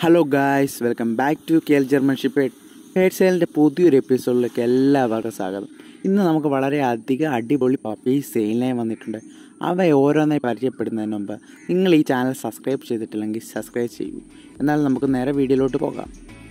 hello guys welcome back to K L ജർമ്മൻഷിപ്പ് head സെയിലിൻ്റെ പുതിയൊരു എപ്പിസോഡിലേക്ക് എല്ലാവർക്കും സ്വാഗതം ഇന്ന് നമുക്ക് വളരെ അധികം അടിപൊളി പപ്പി സെയിലിനായി വന്നിട്ടുണ്ട് അവ ഓരോന്നായി പരിചയപ്പെടുന്നതിന് മുമ്പ് നിങ്ങൾ ഈ ചാനൽ സബ്സ്ക്രൈബ് ചെയ്തിട്ടില്ലെങ്കിൽ സബ്സ്ക്രൈബ് ചെയ്യൂ എന്നാൽ നമുക്ക് നേരെ വീഡിയോയിലോട്ട് പോകാം